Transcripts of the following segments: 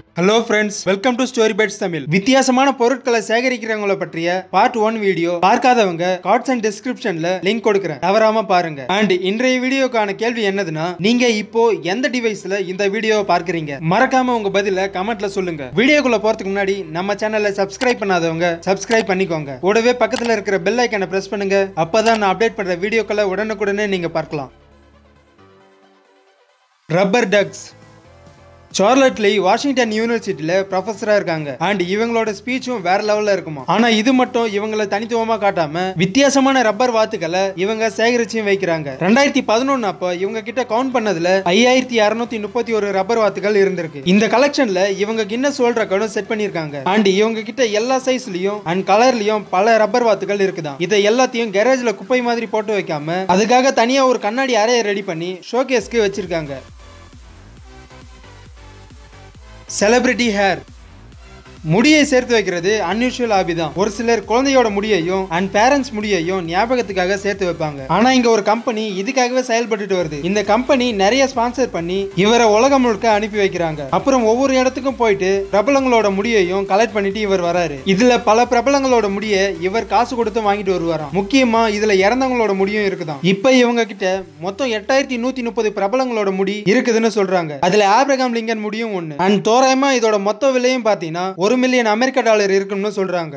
hello friends welcome to story bytes Tamil வித்தியாசமான பொருட்களை சேகரிக்கிறவங்கள பற்றிய பார்ட் ஒன் வீடியோ பார்க்காதவங்க கார்ட்ஸ் அண்ட் டிஸ்கிரிப்ஷன்ல லிங்க் கொடுக்குறேன் தவறாம பாருங்க அண்ட் இன்றைய வீடியோக்கான கேள்வி என்னதுன்னா நீங்க இப்போ எந்த டிவைஸ்ல இந்த வீடியோவை பார்க்கறீங்க மறக்காம உங்க பதில கமெண்ட்ல சொல்லுங்க வீடியோக்குள்ள போறதுக்கு முன்னாடி நம்ம சேனலை சப்ஸ்கிரைப் பண்ணாதவங்க சப்ஸ்கிரைப் பண்ணிக்கோங்க கூடவே பக்கத்துல இருக்கிற பெல் ஐக்கனை பிரஸ் பண்ணுங்க அப்பதான் நான் அப்டேட் பண்ற வீடியோக்களை உடனுக்குடனே நீங்க பார்க்கலாம் rubber ducks Charlotte Lee Washington யூனிவர்சிட்டியில ப்ரொஃபஸரா இருக்காங்க அண்ட் இவங்களோட ஸ்பீச்சும் வேற லெவல்ல இருக்குமா ஆனா இது மட்டும் இவங்கள தனித்துவமா காட்டாம வித்தியாசமான ரப்பர் வாத்துக்களை இவங்க சேகரிச்சும் வைக்கிறாங்க ரெண்டாயிரத்தி பதினொன்னு அப்போ இவங்க கிட்ட கவுண்ட் பண்ணதுல ஐயாயிரத்தி அறுநூத்தி முப்பத்தி ஒரு ரப்பர் வாத்துகள் இருந்திருக்கு இந்த கலெக்ஷன்ல இவங்க கின்னஸ் வேர்ல்ட் ரெக்கார்டும் செட் பண்ணிருக்காங்க அண்ட் இவங்க கிட்ட எல்லா சைஸ்லயும் அண்ட் கலர்லயும் பல ரப்பர் வாத்துகள் இருக்குதான் இதை எல்லாத்தையும் கேரேஜ்ல குப்பை மாதிரி போட்டு வைக்காம அதுக்காக தனியா ஒரு கண்ணாடி அறையை ரெடி பண்ணி ஷோகேஸ்க்கு வச்சிருக்காங்க செலிபிரிட்டி ஹேர் முடியை சேர்த்து வைக்கிறது அன்யூஷுவல் ஹாபி தான் ஒரு சிலர் குழந்தையோட முடியையும் அண்ட் பேரண்ட்ஸ் முடியையும் ஞாபகத்துக்காக சேர்த்து வைப்பாங்க ஆனா இங்க ஒரு கம்பெனி இதுக்காகவே செயல்பட்டுட்டு வருது இந்த கம்பெனி நிறைய ஸ்பான்சர் பண்ணி இவரை உலகம் முழுக்க அனுப்பி வைக்கிறாங்க அப்புறம் ஒவ்வொரு இடத்துக்கும் போயிட்டு பிரபலங்களோட முடியையும் கலெக்ட் பண்ணிட்டு இவர் வராரு இதுல பல பிரபலங்களோட முடியை இவர் காசு கொடுத்து வாங்கிட்டு வருவாராம் முக்கியமா இதுல இறந்தவங்களோட முடியும் இருக்குதாம் இப்ப இவங்க கிட்ட மொத்தம் எட்டாயிரத்தி நூத்தி முப்பது பிரபலங்களோட முடி இருக்குதுன்னு சொல்றாங்க அதுல ஆப்ரகாம் லிங்கன் முடியும் ஒண்ணு அண்ட் தோராயமா இதோட மொத்த விலையும் பாத்தீங்கன்னா ஒரு மில்லியன் அமெரிக்க டாலர் இருக்கும்னு சொல்றாங்க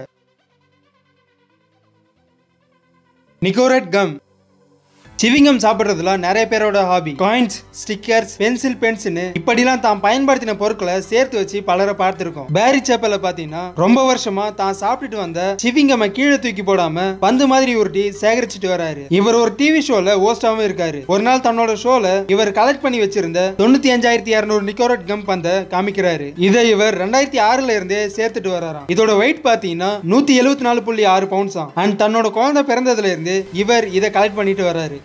நிக்கோரட் கம் சிவிங்கம் சாப்பிட்றதுல நிறைய பேரோட ஹாபி காயின்ஸ் ஸ்டிக்கர்ஸ் பென்சில் பென்ஸ்னு இப்படிலாம் தான் பயன்படுத்தின பொருட்களை சேர்த்து வச்சு பலரை பார்த்திருக்கோம் பேரி சேப்பல பாத்தீங்கன்னா ரொம்ப வருஷமா தான் சாப்பிட்டுட்டு வந்த சிவிங்கம கீழே தூக்கி போடாம பந்து மாதிரி உருட்டி சேகரிச்சுட்டு வராரு இவர் ஒரு டிவி ஷோல ஹோஸ்டாவும் இருக்காரு ஒரு நாள் தன்னோட ஷோல இவர் கலெக்ட் பண்ணி வச்சிருந்த தொண்ணூத்தி அஞ்சாயிரத்தி இரநூறு நிக்கோரட் கம் பந்த காமிக்கிறாரு இதை இவர் ரெண்டாயிரத்தி ஆறுல இருந்தே சேர்த்துட்டு வராராம் இதோட வெயிட் பாத்தீங்கன்னா நூத்தி எழுபத்தி நாலு புள்ளி ஆறு பவுண்ட்ஸாம் அண்ட் தன்னோட குழந்தை பிறந்ததுல இருந்து இவர் இதை கலெக்ட் பண்ணிட்டு வராரு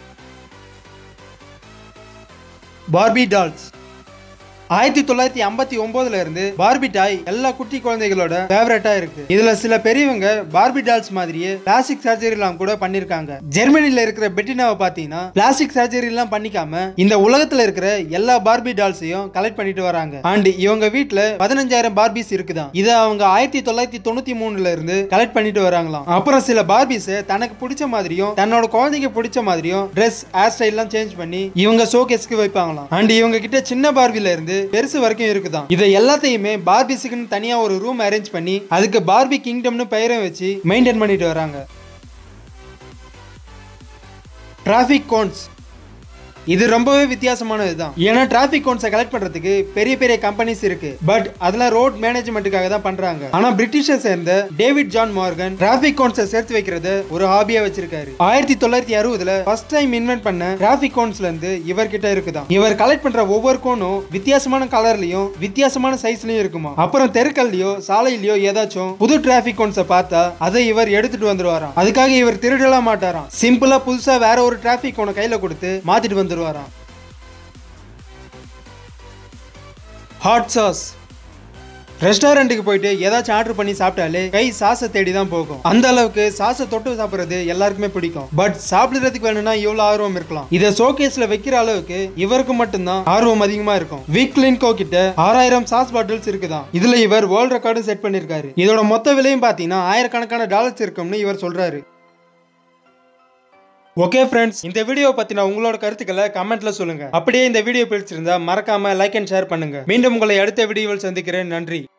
பார்பி டால்ஸ் ஆயிரத்தி தொள்ளாயிரத்தி ஐம்பத்தி ஒன்பதுல இருந்து பார்பி டாய் எல்லா குட்டி குழந்தைகளோட ஃபேவரட்டா இருக்கு இதுல சில பெரியவங்க பார்பி டால்ஸ் மாதிரியே பிளாஸ்டிக் சர்ஜரி எல்லாம் கூட பண்ணிருக்காங்க ஜெர்மனில இருக்கிற பெட்டினாவை பாத்தீங்கன்னா பிளாஸ்டிக் சர்ஜரி எல்லாம் பண்ணிக்காம இந்த உலகத்துல இருக்கிற எல்லா பார்பி டால்ஸையும் கலெக்ட் பண்ணிட்டு வராங்க அண்ட் இவங்க வீட்ல பதினஞ்சாயிரம் பார்பிஸ் இருக்குதான் இதை அவங்க ஆயிரத்தி தொள்ளாயிரத்தி தொண்ணூத்தி மூணுல இருந்து கலெக்ட் பண்ணிட்டு வராங்களாம் அப்புறம் சில பார்பிஸ் தனக்கு பிடிச்ச மாதிரியும் தன்னோட குழந்தைக்கு பிடிச்ச மாதிரியும் ட்ரெஸ் ஹேர் ஸ்டைல் எல்லாம் சேஞ்ச் பண்ணி இவங்க ஷோகேஸ்க்கு வைப்பாங்களாம் அண்ட் இவங்க கிட்ட சின்ன பார்பில இருந்து பெருசு வரைக்கும் இருக்குதான் இதை எல்லாத்தையுமே பார்பிஸுக்குன்னு தனியா ஒரு ரூம் அரேஞ்ச் பண்ணி அதுக்கு பார்பி கிங்டம்னு பெயரை வச்சு மெயின்டைன் பண்ணிட்டு வராங்க டிராஃபிக் கோன்ஸ் இது ரொம்பவே வித்தியாசமானது தான் ஏன்னா டிராஃபிக் கோன்ஸை கலெக்ட் பண்றதுக்கு பெரிய பெரிய கம்பெனிஸ் இருக்கு பட் அதெல்லாம் ரோட் மேனேஜ்மெண்ட்டுக்காக தான் பண்றாங்க ஆனா பிரிட்டிஷை சேர்ந்த டேவிட் ஜான் மார்கன் டிராஃபிக் கோன்ஸை சேர்த்து வைக்கிறத ஒரு ஹாபியா வச்சிருக்காரு ஆயிரத்தி தொள்ளாயிரத்தி அறுபதுல ஃபர்ஸ்ட் டைம் இன்வென்ட் பண்ண டிராஃபிக் கோன்ஸ்ல இருந்து இவர்கிட்ட இருக்குதான் இவர் கலெக்ட் பண்ற ஒவ்வொரு கோனும் வித்தியாசமான கலர்லயும் வித்தியாசமான சைஸ்லயும் இருக்குமா அப்புறம் தெருக்கல்லையோ சாலையிலயோ ஏதாச்சும் புது டிராஃபிக் கோன்ஸை பார்த்தா அதை இவர் எடுத்துட்டு வந்துருவாராம் அதுக்காக இவர் திருடலாம் மாட்டாராம் சிம்பிளா புதுசா வேற ஒரு டிராஃபிக் கோனை கையில கொடுத்து மாத்திட்டு வந்துருவாராம் ஹாட் சாஸ் ரெஸ்டாரண்ட்டுக்கு போயிட்டு ஏதாச்சும் ஆர்டர் பண்ணி சாப்பிட்டாலே கை சாஸை தேடி தான் போகும் அந்த அளவுக்கு சாஸை தொட்டு சாப்பிட்றது எல்லாருக்குமே பிடிக்கும் பட் சாப்பிடுறதுக்கு வேணும்னா இவ்வளவு ஆர்வம் இருக்கலாம் இதை ஷோகேஸ்ல வைக்கிற அளவுக்கு இவருக்கு மட்டும்தான் ஆர்வம் அதிகமா இருக்கும் வீக்லின்கோ கிட்ட ஆறாயிரம் சாஸ் பாட்டில்ஸ் இருக்குதான் இதுல இவர் வேர்ல்ட் ரெக்கார்டும் செட் பண்ணிருக்காரு இதோட மொத்த விலையும் பாத்தீங்கன்னா ஆயிரக்கணக்கான டாலர்ஸ் இருக்கும்னு இவர் சொல்றாரு ஓகே ஃப்ரெண்ட்ஸ் இந்த வீடியோ பத்தின உங்களோட கருத்துக்களை கமெண்ட்ல சொல்லுங்க அப்படியே இந்த வீடியோ பிடிச்சிருந்தா மறக்காம லைக் அண்ட் ஷேர் பண்ணுங்க மீண்டும் உங்களை அடுத்த வீடியோவில் சந்திக்கிறேன் நன்றி